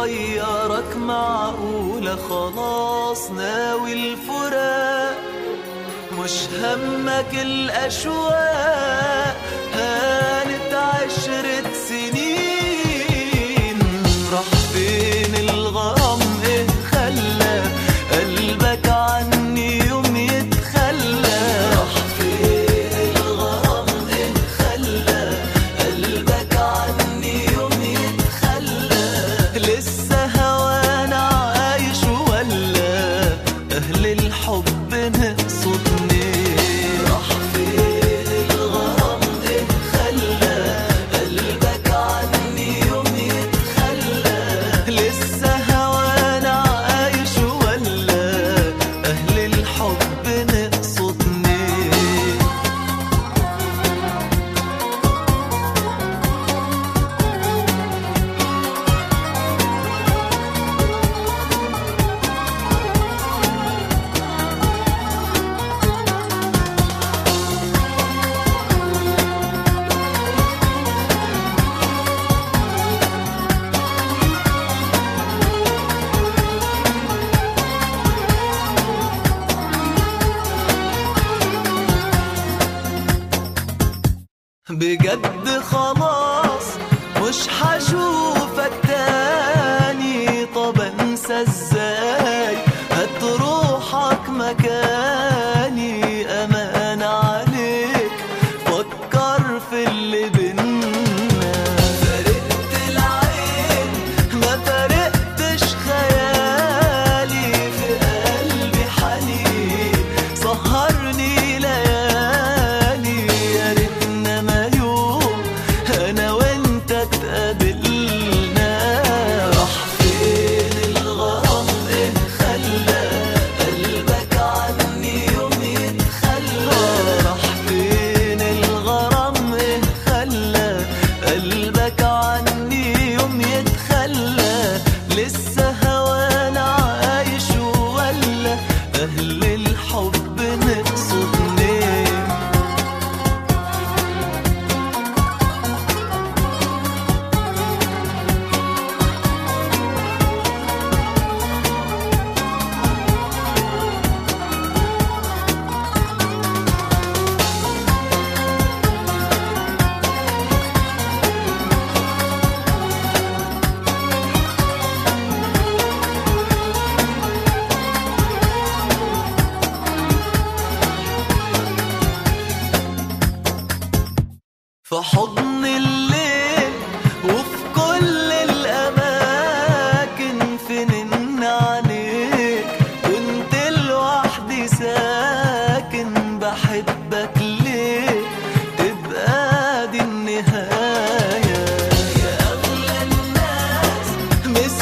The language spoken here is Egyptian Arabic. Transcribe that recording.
غيرك معقولة خلاص ناوي الفراق مش همك الأشواق هانت عشرة سنين راح فين الغرام إيه خلى قلبك عني يوم يتخلى راح فين الغرام إيه خلى قلبك عني يوم يتخلى لسه هوانا عايش ولا أهل الحب نقصدني راح فين الغرام إيه خلى قلبك عني يوم يتخلى لسه هوانا عايش ولا أهل الحب نقصدني بجد خلاص مش هشوفك تاني طب انسى ازاي هتروحك مكاني امان عليك فكر في اللي بينا فرقت العين ما فرقتش خيالي في قلبي حنين سهرني ليالي يا ريتنا ما يوم انا وانت اتقابلنا راح فين الغرام ايه خلى قلبك عني يوم يتخلى راح فين الغرام ايه خلى قلبك عني يوم يتخلى لسه هوانا عايش ولا اهل الحب نقصدني في حضن الليل وفي كل الأماكن فنن عليك كنت لوحدي ساكن بحبك ليه تبقى دي النهاية يا أغلى الناس